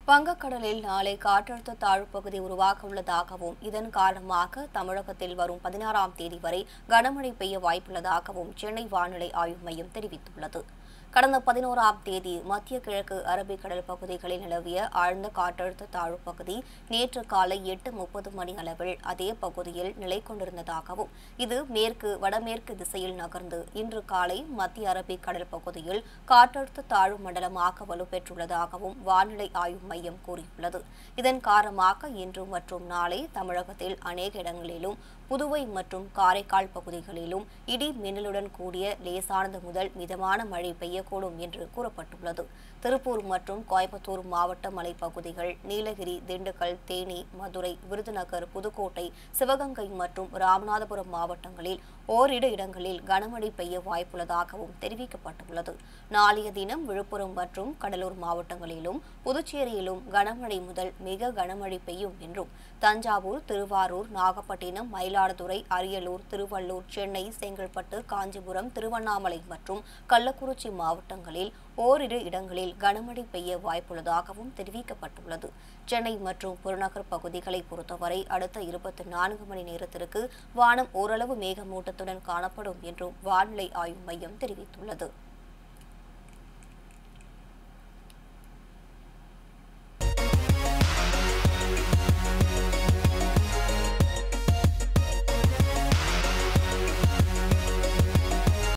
வங்கக்கடலில் நாளை காற்றழுத்த தாழ்வு பகுதி உருவாக உள்ளதாகவும் இதன் காரணமாக தமிழகத்தில் வரும் பதினாறாம் தேதி வரை கனமழை பெய்ய வாய்ப்புள்ளதாகவும் சென்னை வானிலை ஆய்வு மையம் தெரிவித்துள்ளது கடந்த பதினோராம் தேதி மத்திய கிழக்கு அரபிக்கடல் பகுதிகளில் நிலவிய ஆழ்ந்த காற்றழுத்த தாழ்வு பகுதி நேற்று காலை எட்டு முப்பது மணி அளவில் அதே பகுதியில் நிலை கொண்டிருந்ததாகவும் இது மேற்கு வடமேற்கு திசையில் நகர்ந்து இன்று காலை மத்திய அரபிக்கடல் பகுதியில் காற்றழுத்த தாழ்வு மண்டலமாக வலுப்பெற்றுள்ளதாகவும் வானிலை ஆய்வு மையம் கூறியுள்ளது இதன் காரணமாக இன்று மற்றும் நாளை தமிழகத்தில் அநேக இடங்களிலும் புதுவை மற்றும் காரைக்கால் பகுதிகளிலும் இடி மின்னலுடன் கூடிய லேசானது முதல் மிதமான மழை பெய்யக்கூடும் என்று கூறப்பட்டுள்ளது திருப்பூர் மற்றும் கோயம்புத்தூர் மாவட்ட மலைப்பகுதிகள் நீலகிரி திண்டுக்கல் தேனி மதுரை விருதுநகர் புதுக்கோட்டை சிவகங்கை மற்றும் ராமநாதபுரம் மாவட்டங்களில் ஓரிரு இடங்களில் கனமழை பெய்ய வாய்ப்புள்ளதாகவும் தெரிவிக்கப்பட்டுள்ளது நாளைய தினம் விழுப்புரம் மற்றும் கடலூர் மாவட்டங்களிலும் புதுச்சேரியிலும் கனமழை முதல் மிக கனமழை பெய்யும் என்றும் தஞ்சாவூர் திருவாரூர் நாகப்பட்டினம் மயிலாடுதுறை அரியலூர் திருவள்ளூர் சென்னை செங்கல்பட்டு காஞ்சிபுரம் திருவண்ணாமலை மற்றும் கள்ளக்குறிச்சி மாவட்டங்களில் ஓரிரு இடங்களில் கனமழை பெய்ய வாய்ப்புள்ளதாகவும் தெரிவிக்கப்பட்டுள்ளது சென்னை மற்றும் புறநகர் பகுதிகளை பொறுத்தவரை அடுத்த இருபத்தி நான்கு மணி நேரத்திற்கு வானம் ஓரளவு மேகமூட்டத்துடன் காணப்படும் என்றும் வானிலை ஆய்வு மையம் தெரிவித்துள்ளது